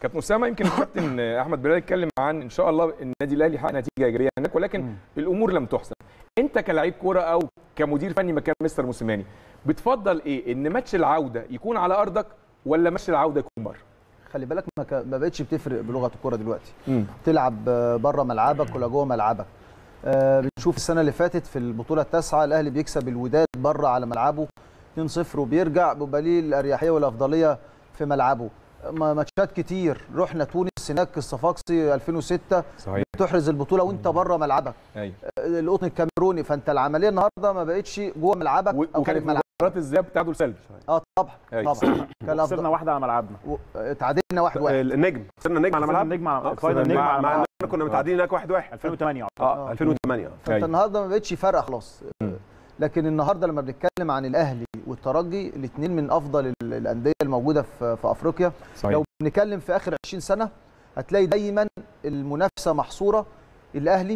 كابتن اسامه يمكن الكابتن احمد بلال اتكلم عن ان شاء الله النادي الاهلي حقق نتيجه ايجابيه هناك ولكن مم. الامور لم تحسن انت كلاعب كوره او كمدير فني مكان مستر موسيماني بتفضل ايه ان ماتش العوده يكون على ارضك ولا ماتش العوده يكون بره خلي بالك ما, ك... ما بقتش بتفرق بلغه الكوره دلوقتي امم تلعب بره ملعبك ولا جوه ملعبك آه، بنشوف السنه اللي فاتت في البطوله التاسعه الاهلي بيكسب الوداد بره على ملعبه 2-0 وبيرجع بيبقى ليه الاريحيه والافضليه في ملعبه ما- ماتشات كتير رحنا تونس هناك الصفاقسي 2006 صحيح تحرز البطوله وانت بره ملعبك ايوه آه، القطن الكاميروني فانت العمليه النهارده ما بقتش جوه ملعبك و- او خارج وكانت ملعبك مباراه الذهاب بتاعته سلبي اه طبعا أيوة. طبعا كان خسرنا الافضل واحده على ملعبنا و- اتعادلنا واحد واحد النجم خسرنا النجم على خسرنا ملعب النجم على آه، الفاينل خسرنا النجم مع على مع ملعب إننا كنا متعادلين هناك واحد واحد 2008 اه 2008 فانت أيوة. النهارده ما بقتش فارقه خلاص مم. لكن النهارده لما بنتكلم عن الاهلي والترجي الاثنين من افضل ال- الانديه الموجوده في في افريقيا صحيح لو بنتكلم في اخر 20 سنه هتلاقي دايما المنافسه محصوره الاهلي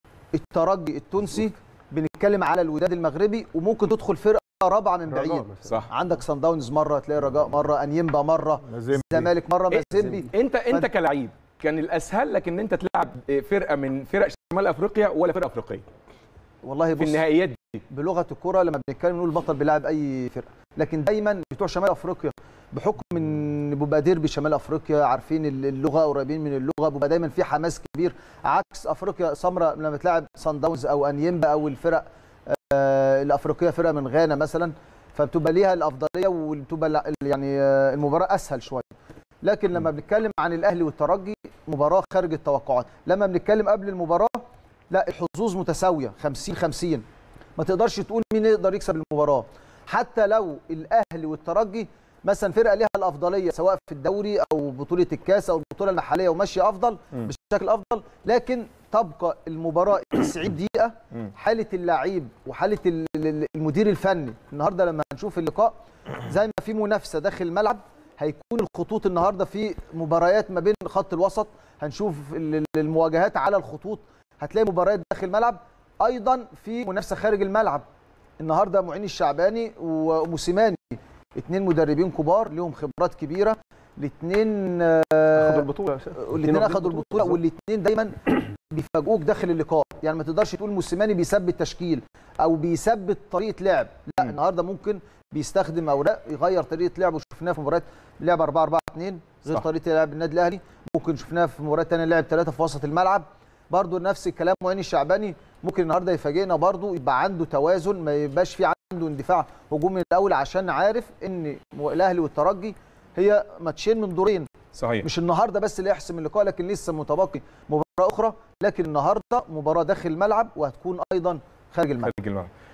الترجي التونسي بنتكلم على الوداد المغربي وممكن تدخل فرقه رابعه من بعيد صح عندك سان داونز مره تلاقي الرجاء مره انيمبا مره الزمالك مره إيه؟ مازيمبي انت انت فأنت- كلاعب كان الاسهل لك ان انت تلعب فرقه من فرق شمال افريقيا ولا فرقه افريقيه والله في بص النهائيات دي بلغه الكره لما بنتكلم نقول البطل بيلعب اي فرقه لكن دايما بتوع شمال افريقيا بحكم ان بيبقى ديربي شمال افريقيا عارفين اللغه قريبين من اللغه بيبقى دايما في حماس كبير عكس افريقيا سمراء لما تلعب سان داونز او انيمبا او الفرق آه، الافريقيه فرقه من غانا مثلا فبتبقى ليها الافضليه وبتبقى لا- يعني آه، المباراه اسهل شويه لكن لما بنتكلم عن الاهلي والترجي مباراه خارج التوقعات لما بنتكلم قبل المباراه لا الحظوظ متساويه 50 50 ما تقدرش تقول مين يقدر يكسب المباراه حتى لو الاهلي والترجي مثلا فرقه ليها الافضليه سواء في الدوري او بطوله الكاس او البطوله المحليه وماشيه افضل مم. بشكل افضل لكن تبقى المباراه 90 دقيقه مم. حاله اللعيب وحاله ال- ال- المدير الفني النهارده لما هنشوف اللقاء زي ما في منافسه داخل الملعب هيكون الخطوط النهارده في مباريات ما بين خط الوسط هنشوف ال- ال- المواجهات على الخطوط هتلاقي مباريات داخل الملعب ايضا في منافسه خارج الملعب النهارده معين الشعباني وموسيماني اثنين مدربين كبار ليهم خبرات كبيره الاثنين خدوا البطوله الاثنين اخذوا البطوله والاثنين دايما بيفاجئوك داخل اللقاء يعني ما تقدرش تقول موسيماني بيثبت تشكيل او بيثبت طريقه لعب لا مم. النهارده ممكن بيستخدم اوراق يغير طريقه لعبه شفناها في مباريات لعب 4 4 2 غير صح. طريقه لعب النادي الاهلي ممكن شفناها في مباريات ثانيه لعب ثلاثه في وسط الملعب برضو نفس الكلام معين الشعباني ممكن النهارده يفاجئنا برضو يبقى عنده توازن ما يبقاش في عنده اندفاع هجومي من الاول عشان عارف ان الاهلي والترجي هي ماتشين من دورين صحيح مش النهارده بس اللي يحسم اللقاء لكن لسه متبقي مباراه اخرى لكن النهارده مباراه داخل الملعب وهتكون ايضا خارج الملعب خارج الملعب